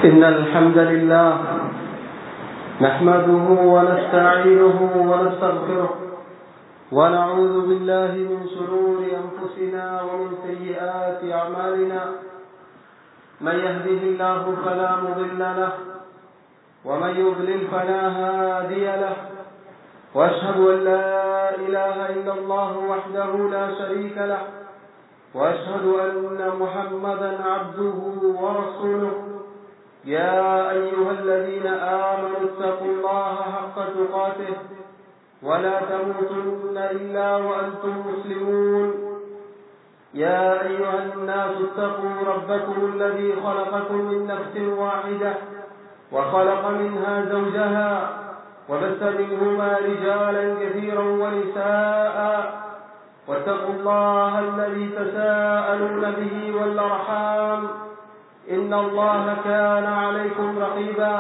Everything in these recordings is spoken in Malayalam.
إن الحمد لله نحمده ونستعينه ونستغفره ونعوذ بالله من شرور أنفسنا ومن سيئات أعمالنا من يهده الله فلا مضل له ومن يضلل فلا هادي له واشهد ان لا اله الا الله وحده لا شريك له واشهد ان محمدا عبده ورسوله يا ايها الذين امنوا اتقوا الله حق تقاته ولا تموتن الا وانتم مسلمون يا ايها الناس اتقوا ربكم الذي خلقكم من نفس واحده وخلق منها زوجها وبث منهما رجالا كثيرا ونساء واتقوا الله الذي تساءلون به والارحام ان الله كان عليكم رقيبا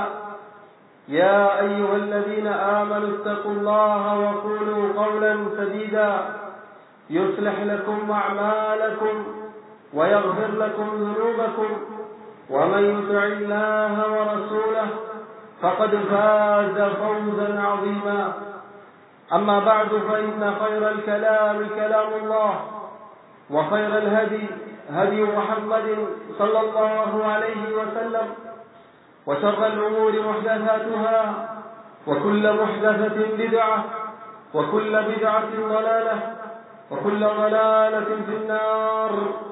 يا ايها الذين امنوا اتقوا الله وقولوا قولا سديدا يصلح لكم اعمالكم ويغفر لكم ذنوبكم ومن يطع الله ورسوله فقد فاز فوزا عظيما أما بعد فإن خير الكلام كلام الله وخير الهدي هدي محمد صلى الله عليه وسلم وشر الأمور محدثاتها وكل محدثة بدعة وكل بدعة ضلالة وكل ضلالة في النار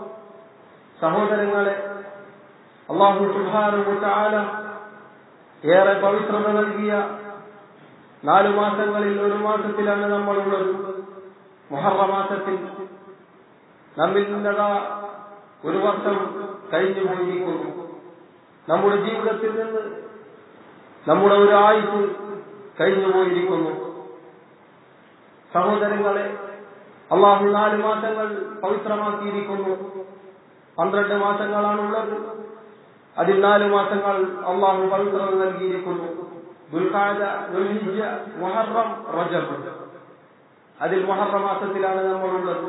സഹോദരങ്ങളെ അള്ളാഹു സുബാനു ചാല ഏറെ പവിത്രത നൽകിയ നാലു മാസങ്ങളിൽ ഒരു മാസത്തിലാണ് നമ്മളുള്ളത് മുഹറ മാസത്തിൽ നമ്മിൽ നിന്നതാ ഒരു വർഷം കഴിഞ്ഞു പോയിരിക്കുന്നു നമ്മുടെ ജീവിതത്തിൽ നിന്ന് നമ്മുടെ ഒരു ആയുസ് കഴിഞ്ഞു പോയിരിക്കുന്നു സഹോദരങ്ങളെ അള്ളാഹു നാല് മാസങ്ങൾ പവിത്രമാക്കിയിരിക്കുന്നു പന്ത്രണ്ട് മാസങ്ങളാണുള്ളത് അതിൽ നാല് മാസങ്ങൾ അള്ളാഹു പവിത്രത നൽകിയിരിക്കുന്നു മുഹറം റജബ് അതിൽ മുഹറ മാസത്തിലാണ് നമ്മളുള്ളത്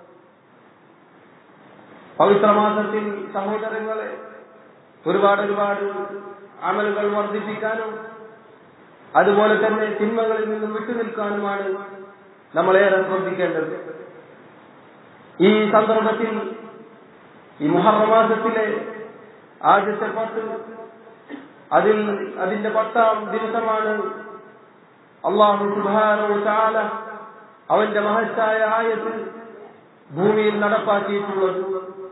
പവിത്ര മാസത്തിൽ സഹോദരങ്ങളെ ഒരുപാട് ഒരുപാട് അമലുകൾ വർദ്ധിപ്പിക്കാനും അതുപോലെ തന്നെ തിന്മകളിൽ നിന്നും വിട്ടുനിൽക്കാനുമാണ് നമ്മളേറെ ശ്രദ്ധിക്കേണ്ടത് ഈ സന്ദർഭത്തിൽ ഈ മുഹറ മാസത്തിലെ ആദ്യത്തെ പത്ത് അതിൽ അതിന്റെ പത്താം ദിവസമാണ് അള്ളാഹു സുബാനോ ചാല അവന്റെ മഹത്തായ ആയത്ത് ഭൂമിയിൽ നടപ്പാക്കിയിട്ടുള്ളത്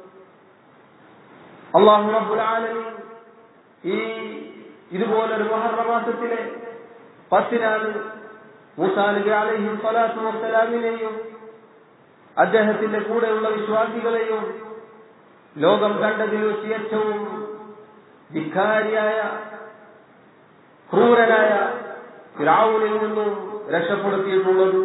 അള്ളാഹു റബ്ബുൽ ആലമീൻ ഈ ഇതുപോലൊരു മുഹറ മാസത്തിലെ പത്തിനാണ് മൂസാ നബി അലൈഹി സ്വലാത്തു വസ്സലാമിനെയും അദ്ദേഹത്തിന്റെ കൂടെയുള്ള വിശ്വാസികളെയും ലോകം കണ്ടതിൽ വെച്ച് ഏറ്റവും ധിക്കാരിയായ ക്രൂരനായ ഫിറാവുനിൽ നിന്നും രക്ഷപ്പെടുത്തിയിട്ടുള്ളത്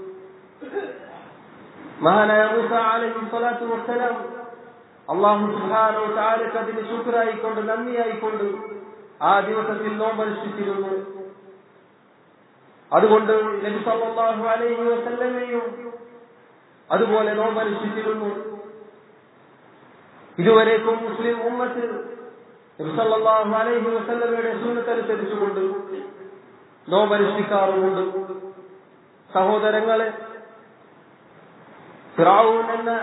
മഹാനായ മൂസ അലൈഹി സ്വലാത്തു വസ്സലാം അള്ളാഹു സുഹാനോ താരക്ക് അതിന് ശുക്രായിക്കൊണ്ട് നന്ദിയായിക്കൊണ്ട് ആ ദിവസത്തിൽ നോമ്പനുഷ്ഠിച്ചിരുന്നു അതുകൊണ്ട് നബി സല്ലല്ലാഹു അലൈഹി വസല്ലമയും അതുപോലെ നോമ്പനുഷ്ഠിച്ചിരുന്നു ഇതുവരേക്കും മുസ്ലിം ഉമ്മത്ത് നബിസല്ലാഹു അലൈഹി വസല്ലമയുടെ സുന്നത്തനുസരിച്ചുകൊണ്ട് നോമനുഷ്ഠിക്കാറുമുണ്ട് സഹോദരങ്ങളെ ഫിറാവൂൻ എന്ന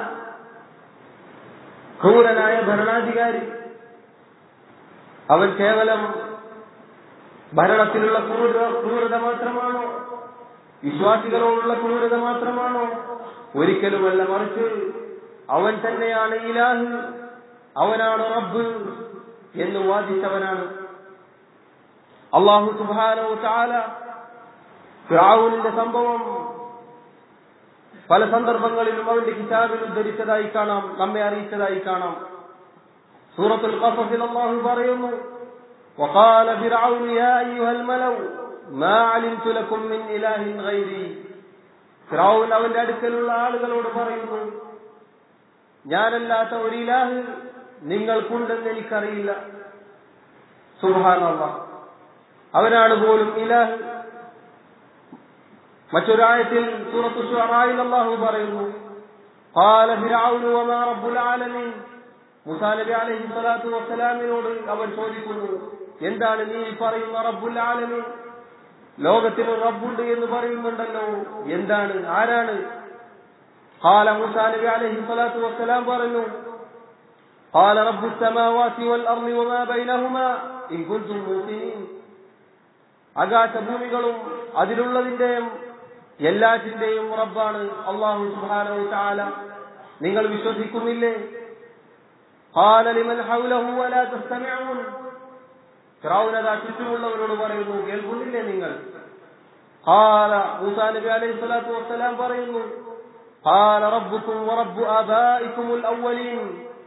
ക്രൂരനായ ഭരണാധികാരി അവൻ കേവലം ഭരണത്തിലുള്ള ക്രൂര ക്രൂരത മാത്രമാണോ വിശ്വാസികളോടുള്ള ക്രൂരത മാത്രമാണോ ഒരിക്കലുമല്ല മറിച്ച് അവൻ തന്നെയാണ് ഇലാഹ് അവനാണ് റബ്ബ് എന്ന് വാദിച്ചവനാണ് അള്ളാഹു സുബാനോ ചാല ഫിറാവുനിന്റെ സംഭവം പല സന്ദർഭങ്ങളിലും അവന്റെ കിതാബിൽ ഉദ്ധരിച്ചതായി കാണാം നമ്മെ അറിയിച്ചതായി കാണാം സൂറത്തുൽ ഖസസിൽ അള്ളാഹു പറയുന്നു وقال فرعون يا أيها الملو ما علمت لكم من إله غيري ഫിറൌൻ അവന്റെ അടുക്കലുള്ള ആളുകളോട് പറയുന്നു ഞാനല്ലാത്ത ഒരു ഇലാഹ് നിങ്ങൾക്കുണ്ടെന്ന് എനിക്കറിയില്ല സുബാനല്ല അവനാണ് പോലും ഇലാഹ് മറ്റൊരായത്തിൽ സൂറത്തു ഷുറായിൽ അല്ലാഹു പറയുന്നു قال فرعون وما رب العالمين മുസാ നബി അലൈഹി സ്വലാത്തു വസ്സലാമിനോട് അവൻ ചോദിക്കുന്നു എന്താണ് നീ പറയുന്ന റബ്ബുൽ ആലമീൻ ലോകത്തിന് റബ്ബുണ്ട് എന്ന് പറയുന്നുണ്ടല്ലോ എന്താണ് ആരാണ് قال موسى نبي عليه الصلاة والسلام പറഞ്ഞു قال رب السماوات والأرض وما بينهما إن كنتم موقنين ആകാശഭൂമികളും അതിലുള്ളതിന്റെയും എല്ലാറ്റിന്റെയും റബ്ബാണ് അള്ളാഹു സുബ്ഹാനഹു തആല നിങ്ങൾ വിശ്വസിക്കുന്നില്ലേ قال لمن حوله ولا تستمعون ഫിറഔൻ അതാ ചുറ്റുമുള്ളവരോട് പറയുന്നു കേൾക്കുന്നില്ലേ നിങ്ങൾ قال മൂസാ നബി അലൈഹി സ്വലാത്തു വസ്സലാം പറയുന്നു قال ربكم ورب آبائكم الأولين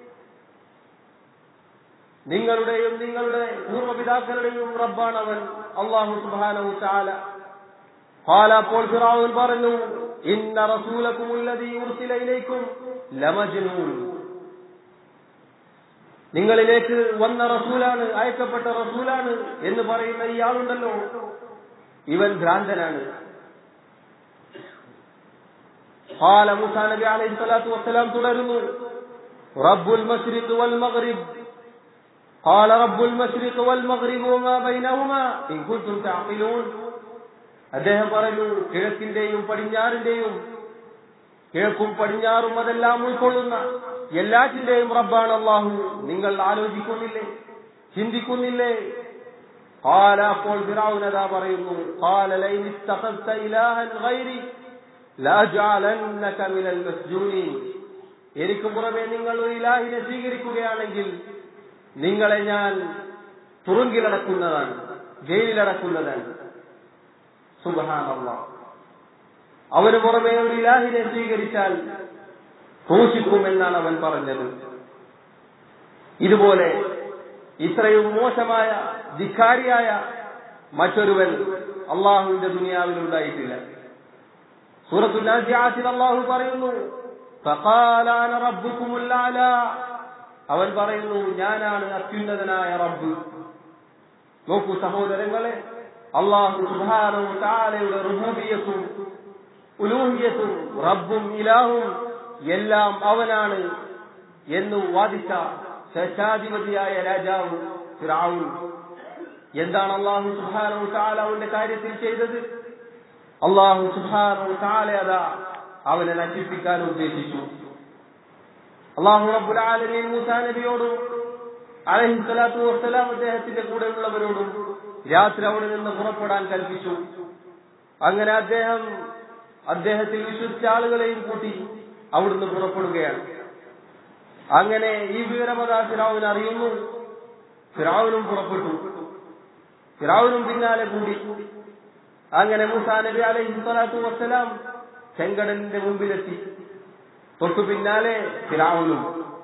നിങ്ങളുടെയും നിങ്ങളുടെ പൂർവ്വപിതാക്കളുടെയും റബ്ബാണ് അവൻ അള്ളാഹു സുബ്ഹാനഹു തആല قال അപ്പോൾ ഫിറഔൻ പറഞ്ഞു ഇന്ന റസൂലക്കും الذي ഉർസില ഇലൈക്കും ലമജ്നൂൻ നിങ്ങളിലേക്ക് വന്ന റസൂലാണ് അയക്കപ്പെട്ട റസൂലാണ് എന്ന് പറയുന്ന ഇയാളുണ്ടല്ലോ ഇവൻ ഭ്രാന്തനാണ് قال موسى نبي عليه الصلاة والسلام തുടരുന്നു رب المشرق والمغرب قال رب المشرق والمغرب وما بينهما إن كنتم تعقلون അദ്ദേഹം പറഞ്ഞു കിഴക്കിന്റെയും പടിഞ്ഞാറിന്റെയും കിഴക്കും പടിഞ്ഞാറും അതെല്ലാം ഉൾക്കൊള്ളുന്ന എല്ലാറ്റിന്റെയും റബ്ബാണ് അള്ളാഹു നിങ്ങൾ ആലോചിക്കുന്നില്ലേ ചിന്തിക്കുന്നില്ലേ قال അപ്പോൾ ഫിറഔൻ അതാ പറയുന്നു قال لئن اتخذت إلها غيري لأجعلنك من المسجونين എനിക്ക് പുറമെ നിങ്ങൾ ഒരു ഇലാഹിനെ സ്വീകരിക്കുകയാണെങ്കിൽ നിങ്ങളെ ഞാൻ തുറുങ്കിലടക്കുന്നതാണ് ജയിലിലടക്കുന്നതാണ് സുബഹാനല്ല അവന് പുറമെ ഒരു ഇലാഹിനെ സ്വീകരിച്ചാൽ ക്രൂശിക്കുമെന്നാണ് അവൻ പറഞ്ഞത് ഇതുപോലെ ഇത്രയും മോശമായ ധിക്കാരിയായ മറ്റൊരുവൻ അള്ളാഹുവിന്റെ ദുനിയാവിൽ ഉണ്ടായിട്ടില്ല സൂറത്തുൽ നാസിആത്തിൽ അള്ളാഹു പറയുന്നു فقال انا ربكم الاعلى അവൻ പറയുന്നു ഞാനാണ് അത്യുന്നതനായ റബ്ബ് നോക്കൂ സഹോദരങ്ങളെ അള്ളാഹു സുബ്ഹാനഹു തആലയുടെ റുബൂബിയത്തും ഉലൂഹിയത്തും റബ്ബും ഇലാഹും എല്ലാം അവനാണ് എന്ന് വാദിച്ച ശേഷാധിപതിയായ രാജാവ് ഫിറഔൻ എന്താണ് അള്ളാഹു സുബ്ഹാനഹു തആല അവന്റെ കാര്യത്തിൽ ചെയ്തത് അള്ളാഹു സുബ്ഹാനഹു തആല അതാ അവനെ നശിപ്പിക്കാൻ ഉദ്ദേശിച്ചു അള്ളാഹു റബ്ബുൽ ആലമീൻ മൂസാ നബിയോടും അലൈഹി സ്വലാത്തു വസ്സലാം അദ്ദേഹത്തിന്റെ കൂടെയുള്ളവരോടും രാത്രി അവിടെ നിന്ന് പുറപ്പെടാൻ കൽപ്പിച്ചു അങ്ങനെ അദ്ദേഹം അദ്ദേഹത്തിൽ വിശ്വസിച്ച ആളുകളെയും കൂട്ടി അവിടുന്ന് പുറപ്പെടുകയാണ് അങ്ങനെ ഈ വിവരമത ഫിറാവുൻ അറിയുന്നു ഫിറാവുനും പുറപ്പെട്ടു ഫിറാവുനും പിന്നാലെ കൂടി അങ്ങനെ മൂസാ നബി അലൈഹി സ്വലാത്തു വസ്സലാം ചെങ്കടലിന്റെ മുമ്പിലെത്തി തൊട്ടു പിന്നാലെ ഫിറാവുനും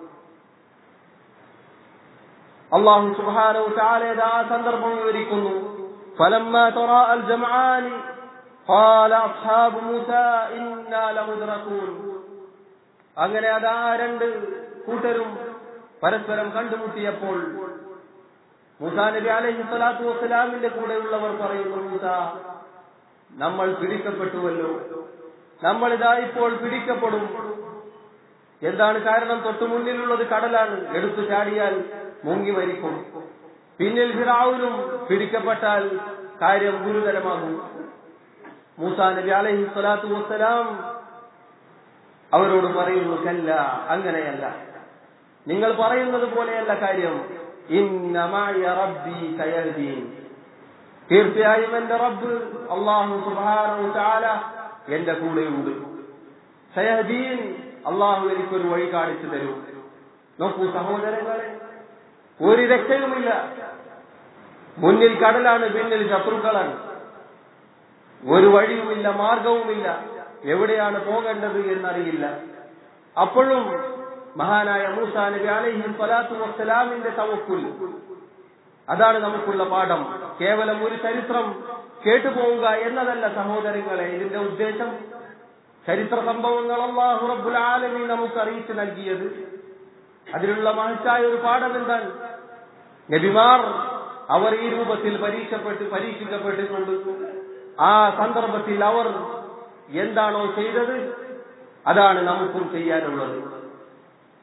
അള്ളാഹു സുബ്ഹാനഹു തആല ആ സന്ദർഭം വിവരിക്കുന്നു فلما تراءى الجمعان قال أصحاب موسى إنا لمدركون അങ്ങനെ അതാ രണ്ട് കൂട്ടരും പരസ്പരം കണ്ടുമുട്ടിയപ്പോൾ മൂസാ നബി അലൈഹി സ്വലാത്തു വസ്സലാമിന്റെ കൂടെയുള്ളവർ പറയുന്നു മൂസ നമ്മൾ പിടിക്കപ്പെട്ടുവല്ലോ നമ്മൾ ഇതാ ഇപ്പോൾ പിടിക്കപ്പെടും എന്താണ് കാരണം തൊട്ടു മുന്നിലുള്ളത് കടലാണ് എടുത്തു ചാടിയാൽ മുങ്ങി മരിക്കും പിന്നിൽ ഫിറാവുനും പിടിക്കപ്പെട്ടാൽ കാര്യം ഗുരുതരമാകും മൂസാ നബി അലൈഹി സ്വലാത്തു വസ്സലാം അവരോട് പറയുന്നു കല്ല അങ്ങനെയല്ല നിങ്ങൾ പറയുന്നത് പോലെയല്ല കാര്യം ഇന്ന മഅയ റബ്ബി സയഹ്ദീൻ തീർച്ചയായും എന്റെ റബ്ബ് അള്ളാഹു സുബ്ഹാനഹു തആല എന്റെ കൂടെയുണ്ട് സയഹ്ദീൻ അള്ളാഹു എനിക്കൊരു വഴി കാണിച്ചു തരൂ നോക്കൂ സഹോദരങ്ങളെ ഒരു രക്ഷയുമില്ല മുന്നിൽ കടലാണ് പിന്നിൽ ശത്രുക്കളാണ് ഒരു വഴിയുമില്ല മാർഗവുമില്ല എവിടെയാണ് പോകേണ്ടത് എന്നറിയില്ല അപ്പോഴും മഹാനായ മൂസാ നബി അലൈഹി സ്വലാത്തു വസ്സലാമിന്റെ തവക്കുൽ അതാണ് നമുക്കുള്ള പാഠം കേവലം ഒരു ചരിത്രം കേട്ടുപോവുക എന്നതല്ല സഹോദരങ്ങളെ ഇതിന്റെ ഉദ്ദേശം ചരിത്ര സംഭവങ്ങൾ അള്ളാഹു റബ്ബുൽ ആലമീൻ നമുക്ക് അറിയിച്ചു നൽകിയത് അതിലുള്ള മഹത്തായ ഒരു പാഠം എന്താണ് നബിമാർ അവർ ഈ രൂപത്തിൽ പരീക്ഷപ്പെട്ട് പരീക്ഷിക്കപ്പെട്ടിട്ടുണ്ട് ആ സന്ദർഭത്തിൽ അവർ എന്താണോ ചെയ്തത് അതാണ് നമുക്കും ചെയ്യാനുള്ളത്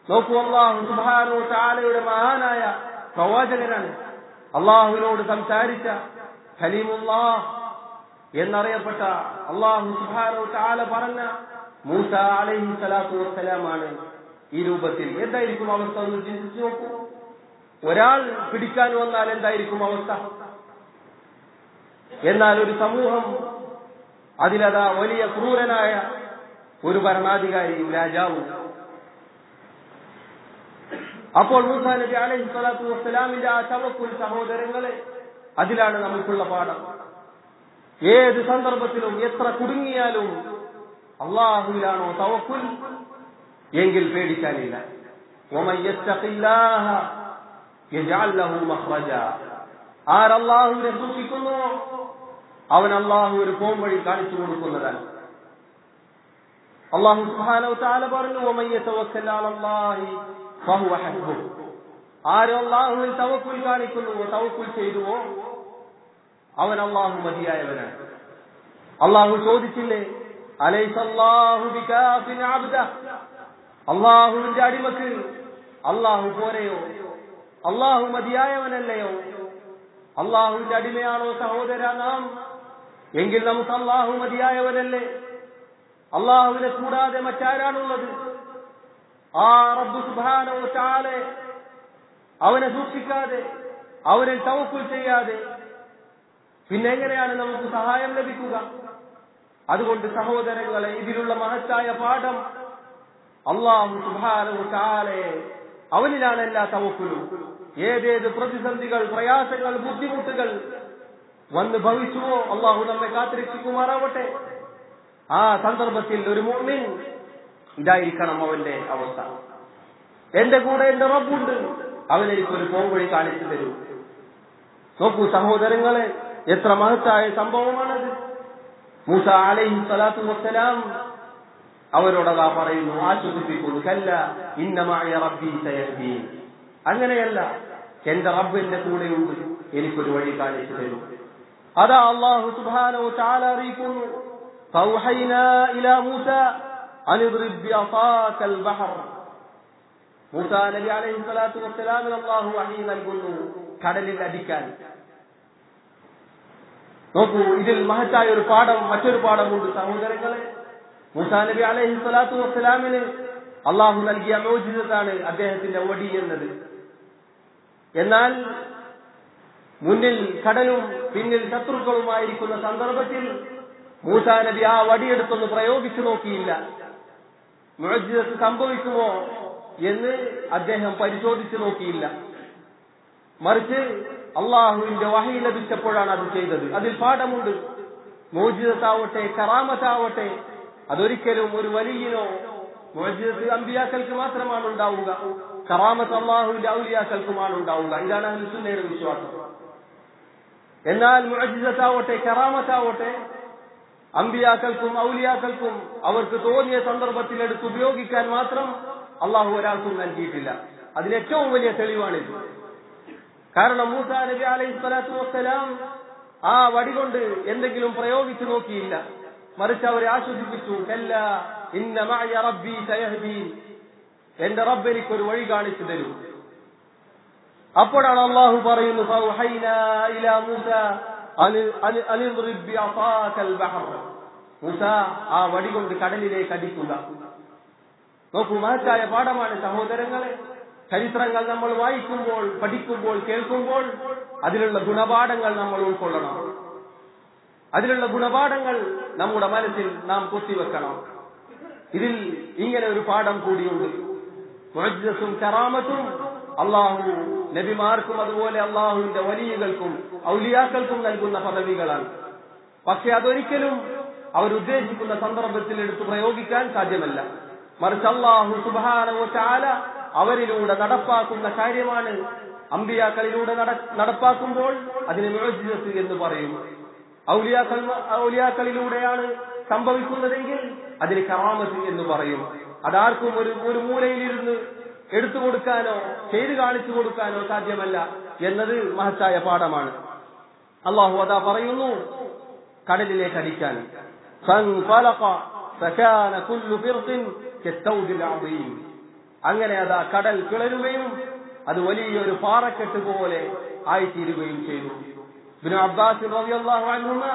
നോക്കൂ അള്ളാഹു സുബാനു താലയുടെ മഹാനായ പ്രവാചകനാണ് അള്ളാഹുവിനോട് സംസാരിച്ച ഖലീമുല്ലാ എന്നറിയപ്പെട്ട അള്ളാഹു സുബാനു താല പറഞ്ഞ മൂസ അലൈഹി സ്വലാത്തു വസ്സലാമാണ് ഈ രൂപത്തിൽ എന്തായിരിക്കും അവസ്ഥ ഒന്ന് ചിന്തിച്ചു നോക്കൂ ഒരാൾ പിടിക്കാൻ വന്നാൽ എന്തായിരിക്കും അവസ്ഥ എന്നാൽ ഒരു സമൂഹം അതിലതാ വലിയ ക്രൂരനായ ഒരു ഭരണാധികാരിയും രാജാവും അപ്പോൾ മൂസാ നബി അലൈഹി സ്വലാത്തു വസ്സലാമിന്റെ ആ തവക്കുൽ സഹോദരങ്ങളെ അതിലാണ് നമുക്കുള്ള പാഠം ഏത് സന്ദർഭത്തിലും എത്ര കുടുങ്ങിയാലും അള്ളാഹുവിലാണോ തവക്കുൽ എങ്കിൽ പേടിക്കാനില്ല ومن يتق الله يجعل له مخرجا ആരല്ലാഹുവിനെ സൂക്ഷിക്കുന്നു അവൻ അള്ളാഹു ഒരു പോംവഴി കാണിച്ചു കൊടുക്കുന്നതാണ് അള്ളാഹു സുബ്ഹാനഹു തആല പറഞ്ഞു ومن يتوكل على الله فهو حسبه ആരും അള്ളാഹുവിൽ തവക്കുൽ കാണിക്കുന്നുവോ തവക്കുൽ ചെയ്തുവോ അവൻ അള്ളാഹു മതിയായവനാണ് അള്ളാഹു ചോദിച്ചില്ലേ അലൈസല്ലാഹു ബികാഫിൻ അബ്ദ അള്ളാഹുവിന്റെ അടിമക്ക് അള്ളാഹു പോരെയോ അള്ളാഹു മതിയായവനല്ലയോ അള്ളാഹുവിന്റെ അടിമയാണോ സഹോദര നാം എങ്കിൽ നമുക്ക് അള്ളാഹു മതിയായവനല്ലേ അള്ളാഹുവിനെ കൂടാതെ മറ്റാരാണുള്ളത് ആ റബ്ബു സുബാനോ ചാലെ അവനെ സൂക്ഷിക്കാതെ അവനെ തവക്കുൽ ചെയ്യാതെ പിന്നെ എങ്ങനെയാണ് നമുക്ക് സഹായം ലഭിക്കുക അതുകൊണ്ട് സഹോദരങ്ങളെ ഇതിലുള്ള മഹത്തായ പാഠം അള്ളാഹു സുബാനു ചാലെ അവനിലാണ് എല്ലാ തവക്കുലും ഏതേത് പ്രതിസന്ധികൾ പ്രയാസങ്ങൾ ബുദ്ധിമുട്ടുകൾ വന്ന് ഭവിച്ചുവോ അള്ളാഹു നമ്മെ കാത്തിരക്ഷിക്കുമാറാവട്ടെ ആ സന്ദർഭത്തിൽ ഒരു മോമിൻ ഇതായിരിക്കണം അവന്റെ അവസ്ഥ എന്റെ കൂടെ എന്റെ റബ്ബുണ്ട് അവനെനിക്കൊരു പോംവഴി കാണിച്ചു തരൂ നോക്കൂ സഹോദരങ്ങളെ എത്ര മഹത്തായ സംഭവമാണത് മൂസ അലൈഹി സ്വലാത്തു വസ്സലാം അവരോടതാ പറയുന്നു ആശ്വസിപ്പിക്കുന്നു കല്ല ഇന്നമായ റബ്ബി സയഹ്ദീൻ അങ്ങനെയല്ല എന്റെ റബ്ബ് എന്റെ കൂടെയുണ്ട് എനിക്കൊരു വഴി കാണിച്ചു തരും അതാ അള്ളാഹു സുബാനോ ചാല അറിയിക്കുന്നു فأوحينا إلى موسى أن اضرب بعصاك البحر മൂസാ നബി അലൈഹി സ്വലാത്തു വസ്സലാമിന് അള്ളാഹു വഹി നൽകുന്നു കടലിൽ അടിക്കാൻ നോക്കൂ ഇതിൽ മഹത്തായ ഒരു പാഠം മറ്റൊരു പാഠമുണ്ട് സഹോദരങ്ങളെ മൂസാ നബി അലൈഹി സ്വലാത്തു വസ്സലാമിന് അള്ളാഹു നൽകിയ മോചിതത്താണ് അദ്ദേഹത്തിന്റെ വടി എന്നത് എന്നാൽ മുന്നിൽ കടലും പിന്നിൽ ശത്രുക്കളുമായിരിക്കുന്ന സന്ദർഭത്തിൽ മൂസാ നബി ആ വടിയെടുത്തൊന്ന് പ്രയോഗിച്ചു നോക്കിയില്ല മുഴജിതത്ത് സംഭവിക്കുമോ എന്ന് അദ്ദേഹം പരിശോധിച്ചു നോക്കിയില്ല മറിച്ച് അള്ളാഹുവിന്റെ വഹി ലഭിച്ചപ്പോഴാണ് അത് ചെയ്തത് അതിൽ പാഠമുണ്ട് മോചിതത്താവട്ടെ കറാമത്താവട്ടെ അതൊരിക്കലും ഒരു വലിയനോ മോചിതത്ത് അമ്പിയാക്കൾക്ക് മാത്രമാണ് ഉണ്ടാവുക കറാമത്ത് അള്ളാഹുവിന്റെ ഔലിയാക്കൾക്കുമാണ് ഉണ്ടാവുക ഇതാണ് അഹ്ലുസുന്നയുടെ വിശ്വാസം എന്നാൽ മുഅജിസത്താവട്ടെ കറാമത്താവട്ടെ അമ്പിയാക്കൾക്കും ഔലിയാക്കൾക്കും അവർക്ക് തോന്നിയ സന്ദർഭത്തിൽ എടുത്ത് ഉപയോഗിക്കാൻ മാത്രം അള്ളാഹു ഒരാൾക്കും നൽകിയിട്ടില്ല അതിന് ഏറ്റവും വലിയ തെളിവാണിത് കാരണം മൂസ നബി അലൈഹി സ്വലാത്തു വസ്സലാം ആ വടി കൊണ്ട് എന്തെങ്കിലും പ്രയോഗിച്ചു നോക്കിയില്ല മറിച്ച് അവരെ ആശ്വസിപ്പിച്ചു കല്ല ഇന്ന മഅയ റബ്ബി സയഹ്ദീൻ എന്റെ റബ്ബ് എനിക്കൊരു വഴി കാണിച്ചു തരൂ അപ്പോഴാണ് അള്ളാഹു പറയുന്നു ഫൗഹൈനാ ഇലാ മൂസ അനിദ്രിബ് ബിഅസാകൽ ബഹർ മൂസ ആ വടി കൊണ്ട് കടലിലേക്ക് അടിക്കുക നോക്കൂ മഹത്തായ പാഠമാണ് സഹോദരങ്ങളെ ചരിത്രങ്ങൾ നമ്മൾ വായിക്കുമ്പോൾ പഠിക്കുമ്പോൾ കേൾക്കുമ്പോൾ അതിലുള്ള ഗുണപാഠങ്ങൾ നമ്മൾ ഉൾക്കൊള്ളണം അതിലുള്ള ഗുണപാഠങ്ങൾ നമ്മുടെ മനസ്സിൽ നാം കൊത്തിവെക്കണം ഇതിൽ ഇങ്ങനെ ഒരു പാഠം കൂടിയുണ്ട് മുഅജ്ജസും കറാമത്തും അള്ളാഹു നബിമാർക്കും അതുപോലെ അള്ളാഹുവിന്റെ വലിയകൾക്കും ഔലിയാക്കൾക്കും നൽകുന്ന പദവികളാണ് പക്ഷെ അതൊരിക്കലും അവരുദ്ദേശിക്കുന്ന സന്ദർഭത്തിൽ എടുത്ത് പ്രയോഗിക്കാൻ സാധ്യമല്ല മറിച്ച് അള്ളാഹു സുബാനവ ചാല അവരിലൂടെ നടപ്പാക്കുന്ന കാര്യമാണ് അമ്പിയാക്കളിലൂടെ നടപ്പാക്കുമ്പോൾ അതിന് മുഅജ്ജിസത്ത് എന്ന് പറയും ഔലിയാക്കൾ ഔലിയാക്കളിലൂടെയാണ് സംഭവിക്കുന്നതെങ്കിൽ അതിന് കറാമത്ത് എന്ന് പറയും അതാർക്കും ഒരു ഒരു മൂലയിലിരുന്ന് എടുത്തു കൊടുക്കാനോ ചെയ്തു കാണിച്ചു കൊടുക്കാനോ സാധ്യമല്ല എന്നത് മഹത്തായ പാഠമാണ് അള്ളാഹു അതാ പറയുന്നു കടലിലേക്ക് അടിക്കാൻ فانطلق فكان كل فرق كالثوب العظيم അങ്ങനെ അതാ കടൽ കിളരുകയും അത് വലിയൊരു പാറക്കെട്ട് പോലെ ആയിത്തീരുകയും ചെയ്തു ബിനു അബ്ബാസ് റളിയല്ലാഹു അൻഹുമ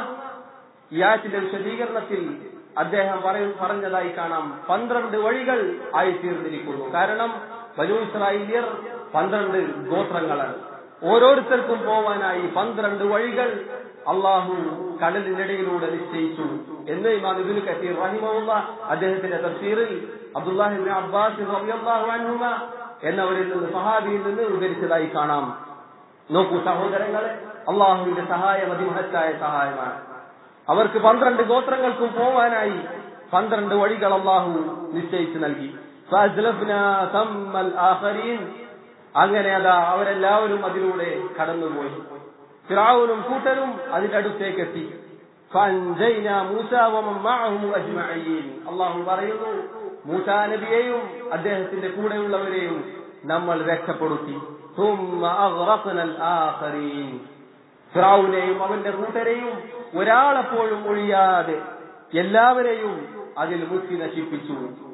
ഈ ആയത്തിന്റെ വിശദീകരണത്തിൽ അദ്ദേഹം പറയ- പറഞ്ഞതായി കാണാം പന്ത്രണ്ട് വഴികൾ ആയിത്തീർന്നിരിക്കുന്നു കാരണം ബനു ഇസ്രായേലിയർ പന്ത്രണ്ട് ഗോത്രങ്ങളാണ് ഓരോരുത്തർക്കും പോവാനായി പന്ത്രണ്ട് വഴികൾ അള്ളാഹു കടലിനിടയിലൂടെ നിശ്ചയിച്ചു എന്ന് ഇമാം ഇബ്നു കസീർ റഹിമഹുള്ള അദ്ദേഹത്തിന്റെ തഫ്സീറിൽ അബ്ദുല്ലാഹി ഇബ്നു അബ്ബാസ് റളിയല്ലാഹു അൻഹുമ എന്നവരിൽ നിന്ന് സഹാബിയിൽ നിന്ന് ഉദ്ധരിച്ചതായി കാണാം നോക്കൂ സഹോദരങ്ങളെ അള്ളാഹുവിന്റെ സഹായം അതിമഹത്തായ സഹായമാണ് അവർക്ക് പന്ത്രണ്ട് ഗോത്രങ്ങൾക്കും പോവാനായി പന്ത്രണ്ട് വഴികൾ അള്ളാഹു നിശ്ചയിച്ചു നൽകി فأزلفنا ثم الآخرين. അങ്ങനെ അതാ അവരെല്ലാവരും അതിലൂടെ കടന്നുപോയി ഫിറാവുനും കൂട്ടരും അതിന്റെ അടുത്തേക്ക് എത്തി فأنجينا موسى ومن معه أجمعين. അള്ളാഹു പറയുന്നു മൂസാ നബിയെയും അദ്ദേഹത്തിന്റെ കൂടെയുള്ളവരെയും നമ്മൾ രക്ഷപ്പെടുത്തി ثم أغرقنا الآخرين. ഫിറാവുനെയും അവന്റെ കൂട്ടരെയും ഒരാളെപ്പോഴും ഒഴിയാതെ എല്ലാവരെയും അതിൽ മുക്കി നശിപ്പിച്ചു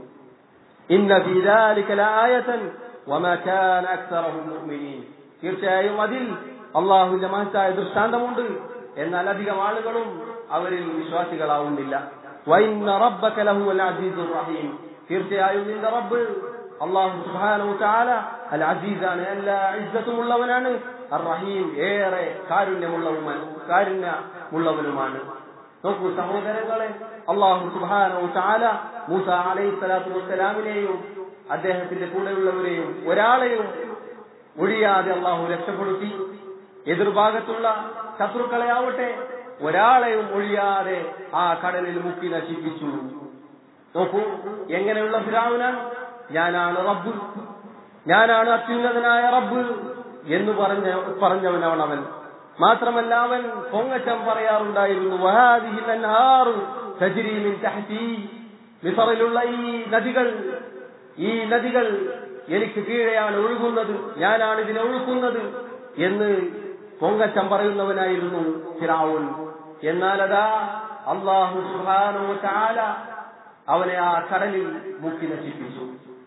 ഇന്ന ഫീ ذلك لآية وما كان أكثرهم مؤمنين തീർച്ചയായും അതിൽ അള്ളാഹുവിന്റെ മഹത്തായ ദൃഷ്ടാന്തമുണ്ട് എന്നാൽ അധികം ആളുകളും അവരിൽ വിശ്വാസികളാവുന്നില്ല വൈന്ന റബ്ബക ലഹുവൽ അസീസുർ റഹീം തീർച്ചയായും നിന്റെ റബ്ബ് അള്ളാഹു സുബ്ഹാനഹു വതആല അൽ അസീസാണ് എല്ലാ ഇസ്സത്തുമുള്ളവനാണ് അർ റഹീം ഏറെ കാരുണ്യമുള്ളവനുമാണ് കാരുണ്യമുള്ളവനുമാണ് നോക്കൂ സഹോദരങ്ങളെ അള്ളാഹു സുബ്ഹാനഹു വതആല മൂസ അലൈഹി സ്വലാത്തു വസ്സലാമിനെയും അദ്ദേഹത്തിന്റെ കൂടെയുള്ളവരെയും ഒരാളെയും ഒഴിയാതെ അള്ളാഹു രക്ഷപ്പെടുത്തി എതിർഭാഗത്തുള്ള ശത്രുക്കളെ ആവട്ടെ ഒരാളെയും ഒഴിയാതെ ആ കടലിൽ മുക്കി നശിപ്പിച്ചു നോക്കൂ എങ്ങനെയുള്ള ഫിരാവുനാണ് ഞാനാണ് റബ്ബ് ഞാനാണ് അത്യുന്നതനായ റബ്ബ് എന്ന് പറഞ്ഞ പറഞ്ഞവനാണ് അവൻ മാത്രമല്ല അവൻ പൊങ്ങച്ചം പറയാറുണ്ടായിരുന്നു വഹാദിഹിൽ അൻഹാറു തജ്രി മിൻ തഹ്തി മിസറിലുള്ള ഈ നദികൾ ഈ നദികൾ എനിക്ക് കീഴെയാണ് ഒഴുകുന്നത് ഞാനാണ് ഇതിനെ ഒഴുക്കുന്നത് എന്ന് പൊങ്ങച്ചം പറയുന്നവനായിരുന്നു ഫിറാവുൻ എന്നാൽ അതാ അള്ളാഹു സുബ്ഹാനഹു വ തആല അവനെ ആ കടലിൽ മുക്കി നശിപ്പിച്ചു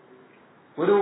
ഒരു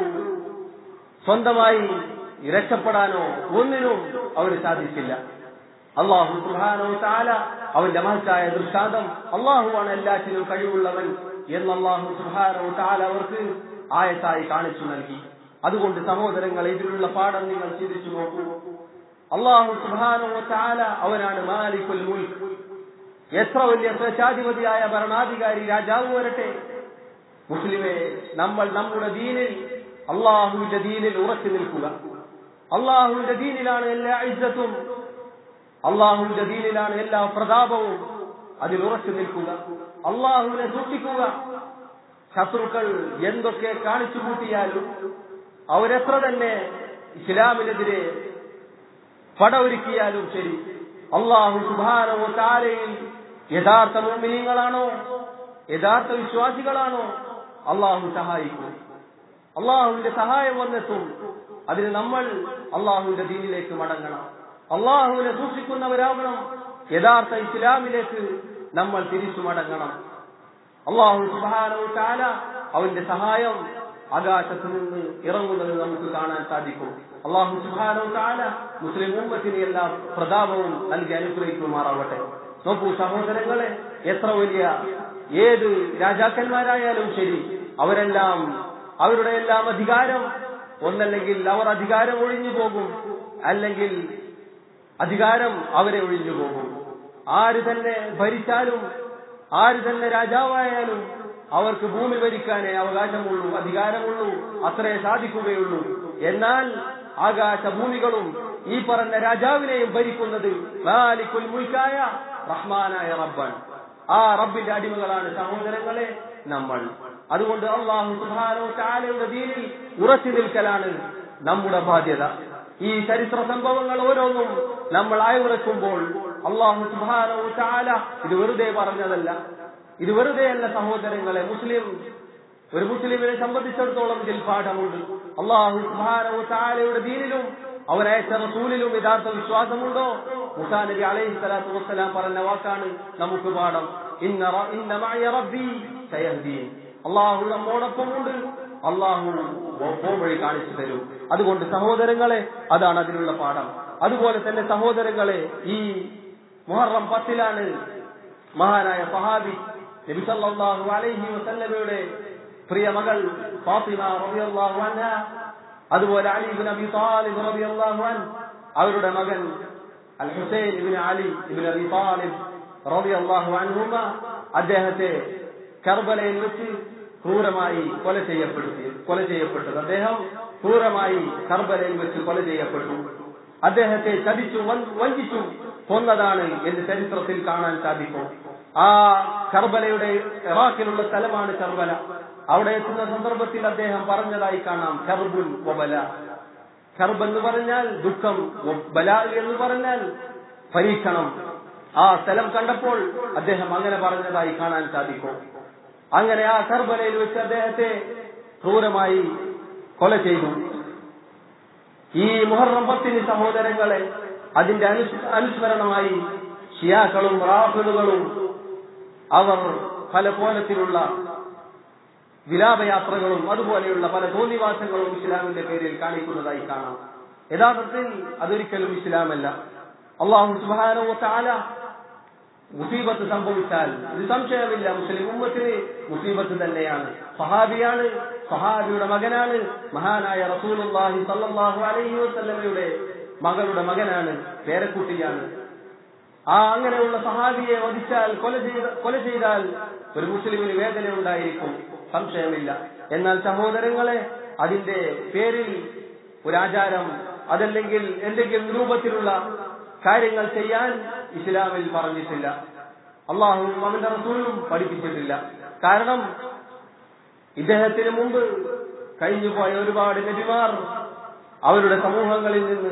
സ്വന്തമായി രക്ഷപ്പെടാനോ ഒന്നിനും അവന് സാധിച്ചില്ല അള്ളാഹു സുബ്ഹാനഹു വ തആല അവന്റെ മഹത്തായ ദൃഷ്ടാന്തം അള്ളാഹുവാണ് എല്ലാറ്റിനും കഴിവുള്ളവൻ എന്ന് അള്ളാഹു സുബ്ഹാനഹു വ തആല അവർക്ക് ആയത്തായി കാണിച്ചു നൽകി അതുകൊണ്ട് സഹോദരങ്ങൾ ഇതിലുള്ള പാഠം നിങ്ങൾ ചിന്തിച്ചു നോക്കൂ അള്ളാഹു സുബ്ഹാനഹു വ തആല അവനാണ് മാലിക്കുൽ മുൽക്ക് എത്ര വലിയ സ്വേച്ഛാധിപതിയായ ഭരണാധികാരി രാജാവ് വരട്ടെ മുസ്ലിമെ നമ്മൾ നമ്മുടെ ദീനിൽ അള്ളാഹുവിന്റെ ദീനിൽ ഉറച്ചു നിൽക്കുക അള്ളാഹുവിന്റെ ദീനിലാണ് എല്ലാ ഇജ്ജത്തും അള്ളാഹുവിന്റെ ദീനിലാണ് എല്ലാ പ്രതാപവും അതിൽ ഉറച്ചു നിൽക്കുക അള്ളാഹുവിനെ സൂക്ഷിക്കുക ശത്രുക്കൾ എന്തൊക്കെ കാണിച്ചു കൂട്ടിയാലും അവരെത്ര തന്നെ ഇസ്ലാമിനെതിരെ പടയൊരുക്കിയാലും ശരി അള്ളാഹു സുബാനോ താരയിൽ യഥാർത്ഥ മോമിനിയങ്ങളാണോ യഥാർത്ഥ വിശ്വാസികളാണോ അള്ളാഹു സഹായിക്കും അള്ളാഹുവിന്റെ സഹായം വന്നെത്തും അതിന് നമ്മൾ അള്ളാഹുവിന്റെ ദീനിലേക്ക് മടങ്ങണം അള്ളാഹുവിനെ സൂക്ഷിക്കുന്നവരാകണം യഥാർത്ഥ ഇസ്ലാമിലേക്ക് നമ്മൾ തിരിച്ചു മടങ്ങണം അള്ളാഹു സുബാനോ താല അവന്റെ സഹായം ആകാശത്ത് നിന്ന് ഇറങ്ങുന്നത് നമുക്ക് കാണാൻ സാധിക്കും അള്ളാഹു സുബാനോ താല മുസ്ലിം ഉമ്മത്തിന് എല്ലാ പ്രതാപവും നൽകി അനുഗ്രഹിക്കുമാറാവട്ടെ നോക്കൂ സഹോദരങ്ങളെ എത്ര വലിയ ഏത് രാജാക്കന്മാരായാലും ശരി അവരെല്ലാം അവരുടെ എല്ലാം അധികാരം ഒന്നല്ലെങ്കിൽ അവർ അധികാരം ഒഴിഞ്ഞു പോകും അല്ലെങ്കിൽ അധികാരം അവരെ ഒഴിഞ്ഞു പോകും ആര് തന്നെ ഭരിച്ചാലും ആര് തന്നെ രാജാവായാലും അവർക്ക് ഭൂമി ഭരിക്കാനേ അവകാശമുള്ളൂ അധികാരമുള്ളൂ അത്രേ സാധിക്കുകയുള്ളൂ എന്നാൽ ആകാശ ഭൂമികളും ഈ പറഞ്ഞ രാജാവിനെയും ഭരിക്കുന്നത് മാലിക്കുൽ മുൽക്കായ റഹ്മാനായ റബ്ബാൻ ആ റബ്ബിന്റെ അടിമകളാണ് സഹോദരങ്ങളെ നമ്മൾ അതുകൊണ്ട് അള്ളാഹു സുഹാനോ ചാലയുടെ ദീനിൽ ഉറച്ചു നിൽക്കലാണ് നമ്മുടെ ബാധ്യത ഈ ചരിത്ര സംഭവങ്ങൾ ഓരോന്നും നമ്മൾ അയവിറക്കുമ്പോൾ അള്ളാഹു സുഹാനോ ചാല ഇത് വെറുതെ പറഞ്ഞതല്ല ഇത് വെറുതെയല്ല സഹോദരങ്ങളെ മുസ്ലിം ഒരു മുസ്ലിമിനെ സംബന്ധിച്ചിടത്തോളം ഇതിൽ പാഠമുണ്ട് അള്ളാഹു സുഹാനോ ചാലയുടെ ദീനിലും അവരയച്ച റസൂലിലും യഥാർത്ഥ വിശ്വാസമുണ്ടോ മുസാ നബി അലൈഹി സ്വലാത്തു വസ്സലാം പറഞ്ഞ വാക്കാണ് നമുക്ക് പാഠം ഇന്ന റ- ഇന്ന മഅയ റബ്ബി സയഹ്ദീൻ അള്ളാഹു നമ്മോടൊപ്പമുണ്ട് അള്ളാഹു പോംവഴി കാണിച്ചു തരും അതുകൊണ്ട് സഹോദരങ്ങളെ അതാണ് അതിലുള്ള പാഠം അതുപോലെ തന്നെ സഹോദരങ്ങളെ ഈ മുഹറം പത്തിലാണ് മഹാനായ സഹാബി നബി സല്ലല്ലാഹു അലൈഹി വസല്ലമയുടെ പ്രിയ മകൾ ഫാത്തിമ റളിയല്ലാഹു അൻഹ അതുപോലെ അലി ഇബ്നു അബി താലിബ് റളിയല്ലാഹു അൻ അവരുടെ മകൻ al Hussain ibn Ali ibn Abi Talib റളിയല്ലാഹു അൻഹുമ അദ്ദേഹത്തെ കർബലയിൽ വെച്ച് ക്രൂരമായി കൊല ചെയ്യപ്പെടുത്തി കൊല ചെയ്യപ്പെട്ടത് അദ്ദേഹം ക്രൂരമായി കർബലയിൽ വെച്ച് കൊല ചെയ്യപ്പെട്ടു അദ്ദേഹത്തെ ചതിച്ചു വഞ്ചിച്ചു കൊന്നതാണ് എന്ന് ചരിത്രത്തിൽ കാണാൻ സാധിക്കും ആ കർബലയുടെ ഇറാഖിലുള്ള സ്ഥലമാണ് കർബല അവിടെ എത്തുന്ന സന്ദർഭത്തിൽ അദ്ദേഹം പറഞ്ഞതായി കാണാം കർബുൽ വബല കർബ് എന്ന് പറഞ്ഞാൽ ദുഃഖം ബല എന്ന് പറഞ്ഞാൽ പരീക്ഷണം ആ സ്ഥലം കണ്ടപ്പോൾ അദ്ദേഹം അങ്ങനെ പറഞ്ഞതായി കാണാൻ സാധിക്കും അങ്ങനെ ആ കർബലയിൽ വെച്ച് അദ്ദേഹത്തെ ക്രൂരമായി കൊല ചെയ്തു ഈ മുഹറം പത്തിന് സഹോദരങ്ങളെ അതിന്റെ അനുസ്മരണമായി ഷിയാക്കളും റാഫിളുകളും അവർ പല കോലത്തിലുള്ള വിലാപയാത്രകളും അതുപോലെയുള്ള പല തോന്നിവാസങ്ങളും ഇസ്ലാമിന്റെ പേരിൽ കാണിക്കുന്നതായി കാണാം യഥാർത്ഥത്തിൽ അതൊരിക്കലും ഇസ്ലാമല്ല അള്ളാഹു സുബാനോ താല മുസീബത്ത് സംഭവിച്ചാൽ ഇത് സംശയമില്ല മുസ്ലിം ഉമ്മത്തിന് മുസീബത്ത് തന്നെയാണ് സഹാബിയാണ് സഹാബിയുടെ മകനാണ് മഹാനായ റസൂലുള്ളാഹി സല്ലല്ലാഹു അലൈഹി വസല്ലമയുടെ മകളുടെ മകനാണ് പേരക്കുട്ടിയാണ് ആ അങ്ങനെയുള്ള സഹാബിയെ വധിച്ചാൽ കൊല ചെയ്ത കൊല ചെയ്താൽ ഒരു മുസ്ലിമിന് വേദന ഉണ്ടായിരിക്കും സംശയമില്ല എന്നാൽ സഹോദരങ്ങളെ അതിന്റെ പേരിൽ ഒരു ആചാരം അതല്ലെങ്കിൽ എന്തെങ്കിലും രൂപത്തിലുള്ള കാര്യങ്ങൾ ചെയ്യാൻ ഇസ്ലാമിൽ പറഞ്ഞിട്ടില്ല അള്ളാഹുവും അവന്റെ റസൂലും പഠിപ്പിച്ചിട്ടില്ല കാരണം ഇദ്ദേഹത്തിന് മുമ്പ് കഴിഞ്ഞുപോയ ഒരുപാട് നബിമാർ അവരുടെ സമൂഹങ്ങളിൽ നിന്ന്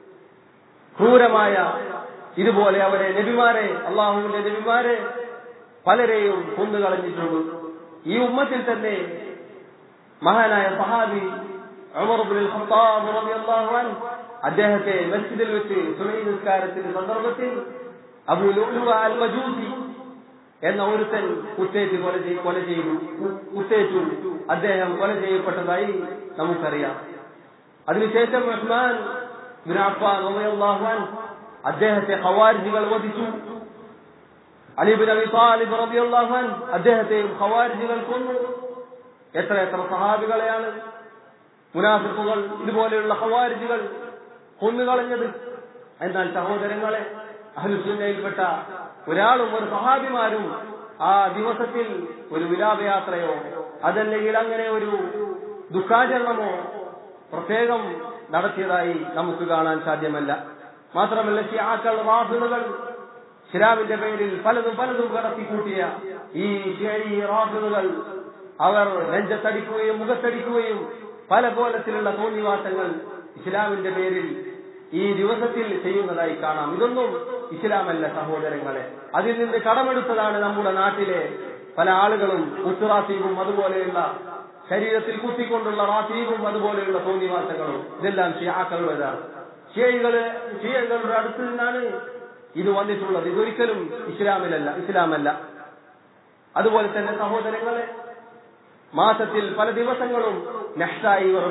ക്രൂരമായ ഇതുപോലെ അവരെ നബിമാരെ അള്ളാഹുവിന്റെ നബിമാരെ പലരെയും കൊന്നുകളഞ്ഞിട്ടുണ്ട് ഈ ഉമ്മത്തിൽ തന്നെ മഹാനായ സഹാബി ഉമർബുൽ ഖത്താബ് റളിയല്ലാഹു അൻഹു അദ്ദേഹത്തെ മസ്ജിദിൽ വെച്ച് സുനൈ നിസ്കാരത്തിന്റെ സന്ദർഭത്തിൽ അബു ലുഅ്ലുഅ അൽ മജൂസി എന്ന ഒരുത്തൻ കുത്തേറ്റ് കൊല ചെയ് കൊല ചെയ്തു കുത്തേറ്റു അദ്ദേഹം കൊല ചെയ്യപ്പെട്ടതായി നമുക്കറിയാം അതിനുശേഷം ഉസ്മാൻ ബിൻ അഫ്ഫാൻ റളിയല്ലാഹു അൻഹു അദ്ദേഹത്തെ ഖവാരിജികൾ വധിച്ചു അലിബിൻ അബി താലിബ് റളിയല്ലാഹു അൻഹു അദ്ദേഹത്തെയും ഖവാരിജികൾ കൊന്നു എത്ര എത്ര സഹാബികളെയാണ് മുനാഫിക്കുകൾ ഇതുപോലെയുള്ള ഖവാരിജികൾ കൊന്നുകളഞ്ഞത് എന്നാൽ സഹോദരങ്ങളെ അഹ്ലുസുന്നയിൽപ്പെട്ട ഒരാളും ഒരു സഹാബിമാരും ആ ദിവസത്തിൽ ഒരു വിലാപയാത്രയോ അതല്ലെങ്കിൽ അങ്ങനെ ഒരു ദുഃഖാചരണമോ പ്രത്യേകം നടത്തിയതായി നമുക്ക് കാണാൻ സാധ്യമല്ല മാത്രമല്ല ഷിയാക്കൾ റാഫിളുകൾ ഇസ്ലാമിന്റെ പേരിൽ പലതും പലതും കടത്തിക്കൂട്ടിയ ഈ ഷിയഈ റാഫിളുകൾ അവർ നെഞ്ചത്തടിക്കുകയും മുഖത്തടിക്കുകയും പല കോലത്തിലുള്ള തോന്നിവാസങ്ങൾ ഇസ്ലാമിന്റെ പേരിൽ ഈ ദിവസത്തിൽ ചെയ്യുന്നതായി കാണാം ഇതൊന്നും ഇസ്ലാമല്ല സഹോദരങ്ങളെ അതിൽ നിന്ന് കടമെടുത്തതാണ് നമ്മുടെ നാട്ടിലെ പല ആളുകളും ഉത്തുറാത്തീവും അതുപോലെയുള്ള ശരീരത്തിൽ കുത്തിക്കൊണ്ടുള്ള റാത്തീവും അതുപോലെയുള്ള തോന്നിവാസങ്ങളും ഇതെല്ലാം ഷിയാക്കളുടേതാണ് ഷിയകള് ഷിയകളുടെ അടുത്ത് നിന്നാണ് ഇത് വന്നിട്ടുള്ളത് ഇതൊരിക്കലും ഇസ്ലാമിലല്ല ഇസ്ലാമല്ല അതുപോലെ തന്നെ സഹോദരങ്ങളെ മാസത്തിൽ പല ദിവസങ്ങളും നെഷ്ടായി ഇവർ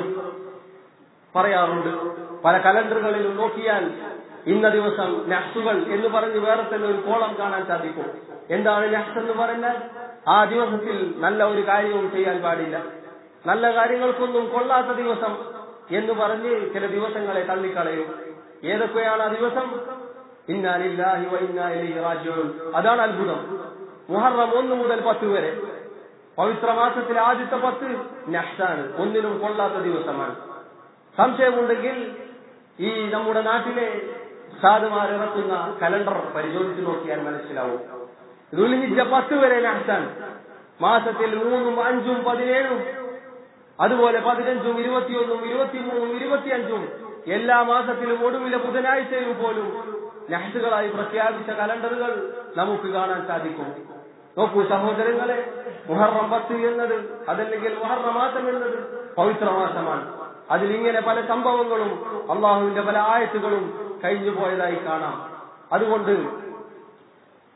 പറയാറുണ്ട് പല കലണ്ടറുകളിലും നോക്കിയാൽ ഇന്ന ദിവസം നഷ്സുകൾ എന്ന് പറഞ്ഞ് വേറെ തന്നെ ഒരു കോളം കാണാൻ സാധിക്കും എന്താണ് നഷ്സ് എന്ന് പറഞ്ഞാൽ ആ ദിവസത്തിൽ നല്ല ഒരു കാര്യവും ചെയ്യാൻ പാടില്ല നല്ല കാര്യങ്ങൾക്കൊന്നും കൊള്ളാത്ത ദിവസം എന്ന് പറഞ്ഞ് ചില ദിവസങ്ങളെ തള്ളിക്കളയും ഏതൊക്കെയാണ് ആ ദിവസം ഇന്നാലില്ലാഹി വ ഇന്നാ ഇലൈഹി റാജിഊൻ അതാണ് അത്ഭുതം മുഹറം ഒന്ന് മുതൽ പത്ത് വരെ പവിത്ര മാസത്തിലെ ആദ്യത്തെ പത്ത് നഷ്ടാണ് ഒന്നിനും കൊള്ളാത്ത ദിവസമാണ് സംശയമുണ്ടെങ്കിൽ ഈ നമ്മുടെ നാട്ടിലെ സാധുമാർ ഇറക്കുന്ന കലണ്ടർ പരിശോധിച്ച് നോക്കിയാൽ മനസ്സിലാവും ദുൽഹിജ പത്ത് വരെ നഷ്ടാണ് മാസത്തിൽ മൂന്നും അഞ്ചും പതിനേഴും അതുപോലെ പതിനഞ്ചും ഇരുപത്തിയൊന്നും ഇരുപത്തിമൂന്നും ഇരുപത്തിയഞ്ചും എല്ലാ മാസത്തിലും ഒടുവിലെ ബുധനാഴ്ചയും പോലും നഹ്സുകളായി പ്രഖ്യാപിച്ച കലണ്ടറുകൾ നമുക്ക് കാണാൻ സാധിക്കും നോക്കൂ സഹോദരങ്ങളെ മുഹറം പത്ത് എന്നത് അതല്ലെങ്കിൽ മുഹറ മാസം എന്നത് പവിത്ര മാസമാണ് അതിലിങ്ങനെ പല സംഭവങ്ങളും അള്ളാഹുവിന്റെ പല ആയത്തുകളും കഴിഞ്ഞു പോയതായി കാണാം അതുകൊണ്ട്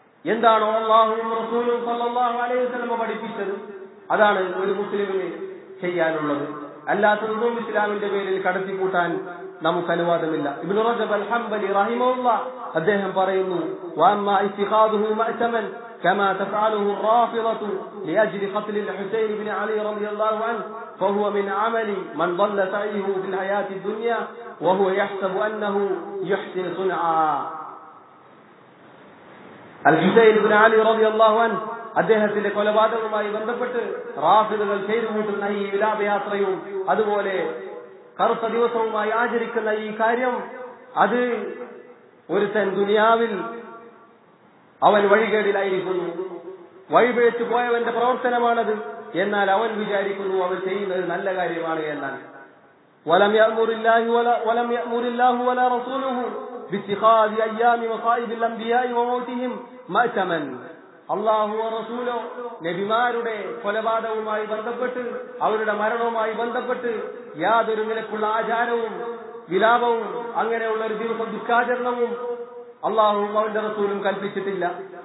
എന്താണോ അള്ളാഹുവും റസൂലും സല്ലല്ലാഹു അലൈഹി വസല്ലമ പഠിപ്പിച്ചത് അതാണ് ഒരു മുസ്ലിമിന് ചെയ്യാനുള്ളത് അല്ലാത്തതൊന്നും ഇസ്ലാമിന്റെ പേരിൽ കടത്തിക്കൂട്ടാൻ നമുക്ക് അനുവാദമില്ല ഇബ്നു റജബ് അൽ ഹംബലി റഹിമഹുല്ല അദ്ദേഹം പറയുന്നു വഅമ്മ ഇത്തിഖാദുഹു മഅ്തമൻ كما تفعله الرافضة لأجل قتل الحسين بن علي رضي الله عنه فهو من عمل من ضل سعيه في الحياة الدنيا وهو يحسب أنه يحسن صنعا الحسين بن علي رضي الله عنه അദ്ദേഹത്തിന്റെ കൊലപാതകവുമായി ബന്ധപ്പെട്ട് റാഫിദുകൾ ചെയ്തു കൂട്ടുന്ന ഈ വിലാപയാത്രയും അതുപോലെ കറുത്ത ദിവസവുമായി ആചരിക്കുന്ന ഈ കാര്യം അത് ഒരുത്തൻ ദുനിയാവിൽ അവൻ വഴികേടിലായിരിക്കുന്നു വഴിപിഴച്ചു പോയവന്റെ പ്രവർത്തനമാണത് എന്നാൽ അവൻ വിചാരിക്കുന്നു അവൻ ചെയ്യുന്നത് നല്ല കാര്യമാണ് എന്നാൽ ولم يأمر الله ولا ولم يأمر الله ولا رسوله باتخاذ أيام مصائب الأنبياء وموتهم مأتما അള്ളാഹു റസൂലോ നബിമാരുടെ കൊലപാതകവുമായി ബന്ധപ്പെട്ട് അവരുടെ മരണവുമായി ബന്ധപ്പെട്ട് യാതൊരു നിലക്കുള്ള ആചാരവും വിലാപവും അങ്ങനെയുള്ള ഒരു ദിവസം ദുഃഖാചരണവും അള്ളാഹുവും അവന്റെ റസൂലും കൽപ്പിച്ചിട്ടില്ല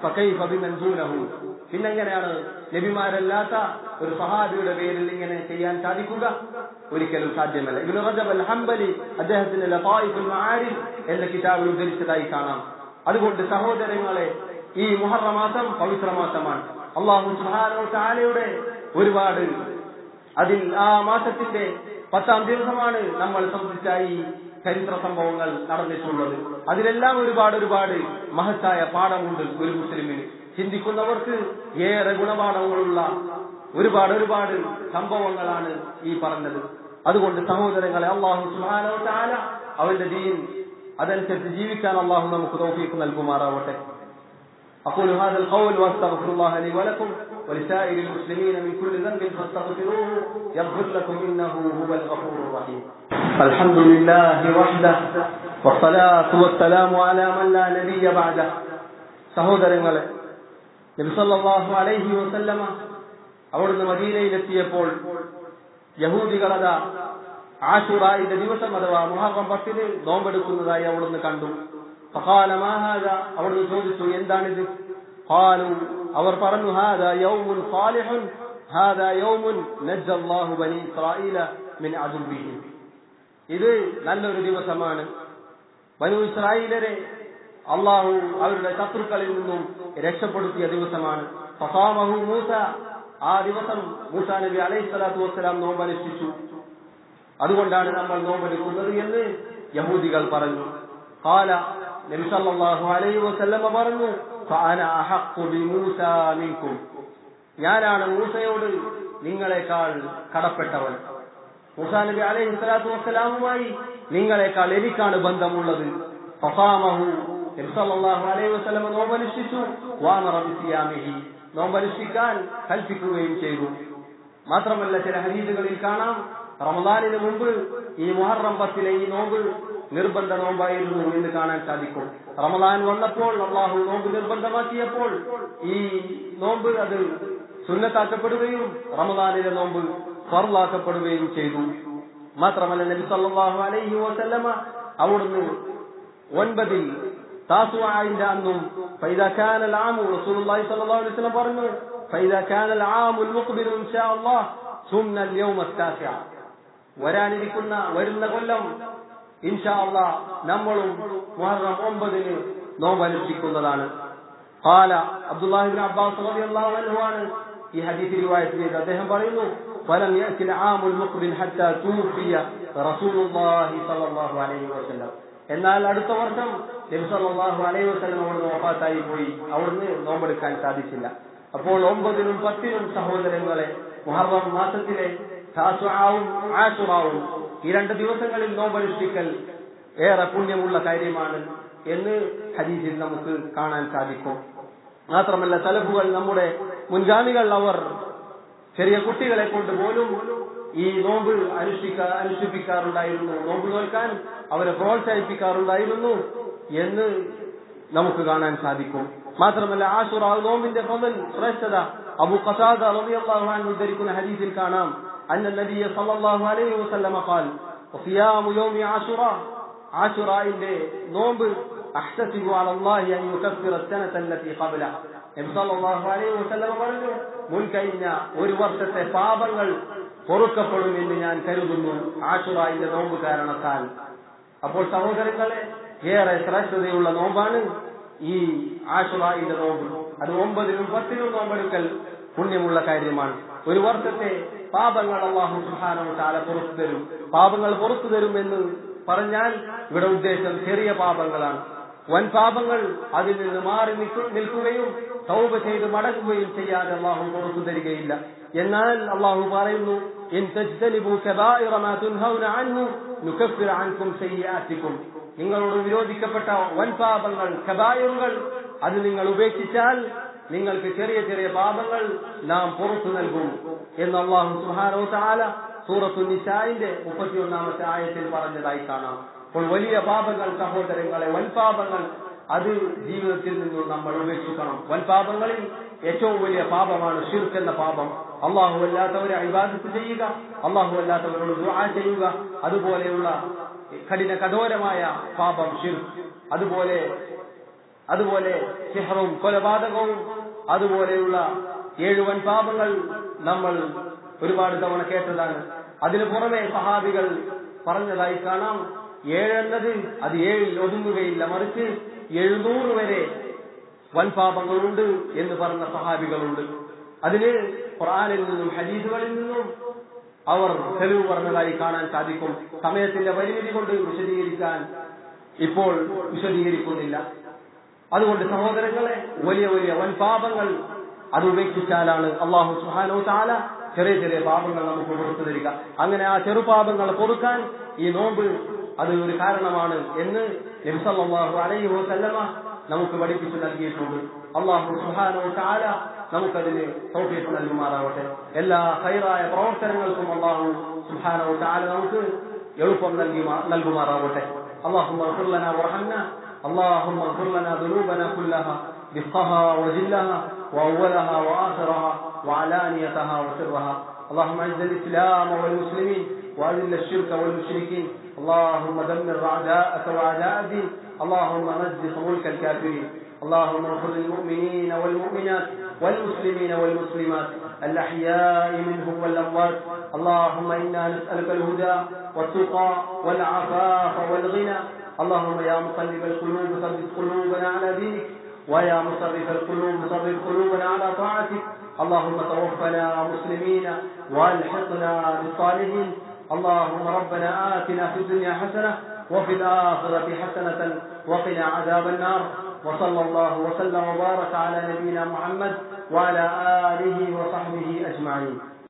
പിന്നെങ്ങനെയാണ് നബിമാരല്ലാത്ത ഒരു സഹാബിയുടെ പേരിൽ ഇങ്ങനെ ചെയ്യാൻ സാധിക്കുക ഒരിക്കലും സാധ്യമല്ല ഇബ്നു റജബ് അൽ ഹംബലി അദ്ദേഹത്തിന്റെ ലതായിഫുൽ മആരിഫ് എന്ന കിതാബിൽ ഉദ്ധരിച്ചതായി കാണാം അതുകൊണ്ട് സഹോദരങ്ങളെ ഈ മുഹറ മാസം പവിത്ര മാസമാണ് അള്ളാഹു സുബ്ഹാനഹു തആലയുടെ ഒരുപാട് അതിൽ ആ മാസത്തിന്റെ പത്താം ദിവസമാണ് നമ്മൾ സംബന്ധിച്ചായി ചരിത്ര സംഭവങ്ങൾ നടന്നിട്ടുള്ളത് അതിലെല്ലാം ഒരുപാട് ഒരുപാട് മഹത്തായ പാഠമുണ്ട് ഒരു മുസ്ലിമിന് ചിന്തിക്കുന്നവർക്ക് ഏറെ ഗുണപാഠങ്ങളുള്ള ഒരുപാട് ഒരുപാട് സംഭവങ്ങളാണ് ഈ പറഞ്ഞത് അതുകൊണ്ട് സഹോദരങ്ങളെ അള്ളാഹു സുഹാനോ താല അവന്റെ ദീൻ അതനുസരിച്ച് ജീവിക്കാൻ അള്ളാഹു നമുക്ക് തൗഫീഖ് നൽകുമാറാവട്ടെ أقول هذا القول وأستغفر الله لي ولكم ولسائر المسلمين من كل ذنب فاستغفروه يغفر لكم إنه هو الغفور الرحيم الحمد لله وحده والصلاة والسلام على من لا نبي بعده സഹോദരങ്ങളെ നബി സല്ലല്ലാഹു അലൈഹി വസല്ലമ അവിടുന്ന് മദീനയിലെത്തിയപ്പോൾ യഹൂദികളത ആഷുറായിന്റെ ദിവസം അഥവാ മുഹറം പത്തിന് നോമ്പെടുക്കുന്നതായി അവിടുന്ന് കണ്ടു ഫഖാല മാ ഹാദാ അവിടുന്ന് ചോദിച്ചു എന്താണിത് ഖാലു അവർ പറഞ്ഞു ഹാദാ യൗമുൻ സാലിഹുൻ ഹാദാ യൗമുൻ നജ്ജല്ലാഹു ബനി ഇസ്രായീല മിൻ അദുബിഹിം ഇത് നല്ലൊരു ദിവസമാണ് ബനു ഇസ്രായേലരെ അള്ളാഹു അവരുടെ ശത്രുക്കളിൽ നിന്നും രക്ഷപ്പെടുത്തിയ ദിവസമാണ് ഫസാമഹു മൂസ ആ ദിവസം മൂസ നബി അലൈഹി സ്വലാത്തു വസ്സലാം നോമ്പനുഷ്ഠിച്ചു അതുകൊണ്ടാണ് നമ്മൾ നോമ്പെടുക്കുന്നത് എന്ന് യഹൂദികൾ പറഞ്ഞു കാല നബി സല്ലല്ലാഹു അലൈഹി വസല്ലമ പറഞ്ഞു ഫഅന അഹഖു ബിമൂസ മിൻകും ഞാനാണ് മൂസയോട് നിങ്ങളെക്കാൾ കടപ്പെട്ടവൻ മൂസ നബി അലൈഹി സ്വലാത്തു വസ്സലാമുമായി നിങ്ങളെക്കാൾ എനിക്കാണ് ബന്ധമുള്ളത് ഫസാമഹു നബി സല്ലല്ലാഹു അലൈഹി വസല്ലമ നോമ്പനുഷ്ഠിച്ചു വാമറ ബിസിയാമിഹി നോമ്പനുഷ്ഠിക്കാൻ കൽപ്പിക്കുകയും ചെയ്തു മാത്രമല്ല ചില ഹദീസുകളിൽ കാണാം റമദാനിന് മുമ്പ് ഈ മുഹറം പത്തിലെ ഈ നോമ്പ് നിർബന്ധ നോമ്പായിരുന്നു എന്ന് കാണാൻ സാധിക്കും റമദാൻ വന്നപ്പോൾ അള്ളാഹു നോമ്പ് നിർബന്ധമാക്കിയപ്പോൾ ഈ നോമ്പ് അത് സുന്നത്താക്കപ്പെടുകയും റമദാനിലെ നോമ്പ് ഫർലാക്കപ്പെടുകയും ചെയ്തു മാത്രമല്ല നബി സല്ലല്ലാഹു അലൈഹി വസല്ലമ അവിടുന്ന് ഒൻപതിൽ താസുആന്റെ അന്നും فإذا كان العام رسول الله صلى الله عليه وسلم പറഞ്ഞു فإذا كان العام المقبل إن شاء الله سمنا اليوم التاسع വരാനിരിക്കുന്ന വരുന്ന കൊല്ലം ഇൻഷാ അള്ളാ നമ്മളും മുഹറം ഒമ്പതിന് നോമ്പനുഷ്ഠിക്കുന്നതാണ് قال عبد الله بن عباس رضي الله عنه ആണ് ഈ ഹദീസ് റിവായത്ത് ചെയ്ത് അദ്ദേഹം പറയുന്നു فلم يأتي العام المقبل حتى توفي رسول الله صلى الله عليه وسلم എന്നാൽ അടുത്ത വർഷം നബി സല്ലല്ലാഹു അലൈഹി വസല്ലം അവിടുന്ന് വഫാത്തായി പോയി അവിടുന്ന് നോമ്പെടുക്കാൻ സാധിച്ചില്ല അപ്പോൾ ഒമ്പതിനും പത്തിനും സഹോദരങ്ങളെ മുഹറം മാസത്തിലെ താസുആവും ആശുറാവും ഈ രണ്ട് ദിവസങ്ങളിൽ നോമ്പനുഷ്ഠിക്കൽ ഏറെ പുണ്യമുള്ള കാര്യമാണ് എന്ന് ഹദീസിൽ നമുക്ക് കാണാൻ സാധിക്കും മാത്രമല്ല തലഫുകൾ നമ്മുടെ മുൻഗാമികൾ അവർ ചെറിയ കുട്ടികളെ കൊണ്ട് പോലും ഈ നോമ്പ് അനുഷ്ഠിക്കാ അനുഷ്ഠിപ്പിക്കാറുണ്ടായിരുന്നു നോമ്പ് നോൽക്കാൻ അവരെ പ്രോത്സാഹിപ്പിക്കാറുണ്ടായിരുന്നു എന്ന് നമുക്ക് കാണാൻ സാധിക്കും മാത്രമല്ല ആഷുറ നോമ്പിന്റെ ഫضل ശ്രേഷ്ഠത അബു ഖസാദ റളിയല്ലാഹു അൻഹു ഉദ്ധരിക്കുന്ന ഹദീസിൽ കാണാം അന്ന നബിയ സല്ലല്ലാഹു അലൈഹി വസല്ലമ ഖാൽ وصيام يوم عاشوراء ആഷുറായിന്റെ നോമ്പ് അഹ്തസിബു അലല്ലാഹി അൻ യുകഫിറ السنة التي قبله നബി സല്ലല്ലാഹു അലൈഹി വസല്ലമ പറഞ്ഞു മുൻകഴിഞ്ഞ ഒരു വർഷത്തെ പാപങ്ങൾ പൊറുക്കപ്പെടും എന്ന് ഞാൻ കരുതുന്നു ആഷുറായിന്റെ നോമ്പ് കാരണത്താൽ അപ്പോൾ സഹോദരങ്ങളെ ഏറെ ശ്രേഷ്ഠതയുള്ള നോമ്പാണ് ഈ ആഷുറായിന്റെ നോമ്പ് അത് ഒമ്പതിനും പത്തിനും നോമ്പെടുക്കൽ പുണ്യമുള്ള കാര്യമാണ് ഒരു വർഷത്തെ പാപങ്ങൾ അള്ളാഹു സുഹാനോ താല പുറത്തു തരും പാപങ്ങൾ പുറത്തു തരും എന്ന് പറഞ്ഞാൽ ഇവിടെ ഉദ്ദേശം ചെറിയ പാപങ്ങളാണ് വൻ പാപങ്ങൾ അതിൽ നിന്ന് മാറി നിൽക്കുകയും തൗബ ചെയ്ത് മടങ്ങുകയും ചെയ്യാതെ അള്ളാഹു പുറത്തു തരികയില്ല എന്നാൽ അള്ളാഹു പറയുന്നു ഇൻ തജ്തനിബു കബായിറ മാ തുൻഹൗന അൻഹു നുകഫിർ അൻകും സയ്യിആത്തിക്കും നിങ്ങളോട് വിരോധിക്കപ്പെട്ട വൻ പാപങ്ങൾ കബായിറുകൾ അത് നിങ്ങൾ ഉപേക്ഷിച്ചാൽ നിങ്ങൾക്ക് ചെറിയ ചെറിയ പാപങ്ങൾ നാം പുറത്തു നൽകും എന്ന് അള്ളാഹു സുഹാനോ താല സൂറത്തു നിസായിന്റെ മുപ്പത്തിയൊന്നാമത്തെ ആയത്തിൽ പറഞ്ഞതായി കാണാം അപ്പോൾ വലിയ പാപങ്ങൾ സഹോദരങ്ങളെ വൻപാപങ്ങൾ അത് ജീവിതത്തിൽ നിന്നും നമ്മൾ ഉപേക്ഷിക്കണം വൻപാപങ്ങളിൽ ഏറ്റവും വലിയ പാപമാണ് ഷിർക്ക് എന്ന പാപം അള്ളാഹു അല്ലാത്തവരെ അഭിവാദിത്ത് ചെയ്യുക അള്ളാഹു അല്ലാത്തവരോട് ദുആ ചെയ്യുക അതുപോലെയുള്ള കഠിന കഠോരമായ പാപം ഷിർക്ക് അതുപോലെ അതുപോലെ സിഹറും കൊലപാതകവും അതുപോലെയുള്ള ഏഴ് വൻ പാപങ്ങൾ നമ്മൾ ഒരുപാട് തവണ കേട്ടതാണ് അതിനു പുറമെ സഹാബികൾ പറഞ്ഞതായി കാണാം ഏഴെന്നത് അത് ഏഴിൽ ഒതുങ്ങുകയില്ല മറിച്ച് എഴുന്നൂറ് വരെ വൻപാപങ്ങളുണ്ട് എന്ന് പറഞ്ഞ സഹാബികളുണ്ട് അതിന് ഖുർആനിൽ നിന്നും ഹദീസുകളിൽ നിന്നും അവർ തെളിവ് പറഞ്ഞതായി കാണാൻ സാധിക്കും സമയത്തിന്റെ പരിമിതി കൊണ്ട് വിശദീകരിക്കാൻ ഇപ്പോൾ വിശദീകരിക്കുന്നില്ല അതുകൊണ്ട് സഹോദരങ്ങളെ വലിയ വലിയ വൻപാപങ്ങൾ അത് ഉപേക്ഷിച്ചാലാണ് അള്ളാഹു സുഹാനോ താല ചെറിയ ചെറിയ പാപങ്ങൾ നമുക്ക് പുറത്തു തരിക അങ്ങനെ ആ ചെറുപാപങ്ങൾ പൊറുക്കാൻ ഈ നോമ്പ് അത് ഒരു കാരണമാണ് എന്ന് നബിസല്ലാഹു അലൈഹി വസല്ലമ നമുക്ക് പഠിപ്പിച്ചു നൽകിയിട്ടുണ്ട് അള്ളാഹു സുഹാനോ താല നമുക്കതിന് സൗഖ്യം നൽകുമാറാവട്ടെ എല്ലാ ഹൈറായ പ്രവർത്തനങ്ങൾക്കും അള്ളാഹു സുഹാനോ താല നമുക്ക് എളുപ്പം നൽകി നൽകുമാറാവട്ടെ അള്ളാഹു വർഹന്ന اللهم اغفر لنا ذنوبنا كلها دقها وجلها وأولها وآخرها وعلانيتها وسرها اللهم اعز الإسلام والمسلمين وأذل الشرك والمشركين اللهم دمر أعداءك وأعداء الدين اللهم مزق ملك الكافرين اللهم اغفر للمؤمنين والمؤمنات والمسلمين والمسلمات الأحياء منهم والأموات اللهم إنا نسألك الهدى والتقى والعفاف والغنى اللهم يا مقلب القلوب ثبت قلوبنا على دينك ويا مصرف القلوب صرف قلوبنا على طاعتك اللهم توفنا مسلمين والحقنا بالصالحين اللهم ربنا آتنا في الدنيا حسنة وفي الآخرة حسنة وقنا عذاب النار وصلى الله وسلم وبارك على نبينا محمد وعلى آله وصحبه أجمعين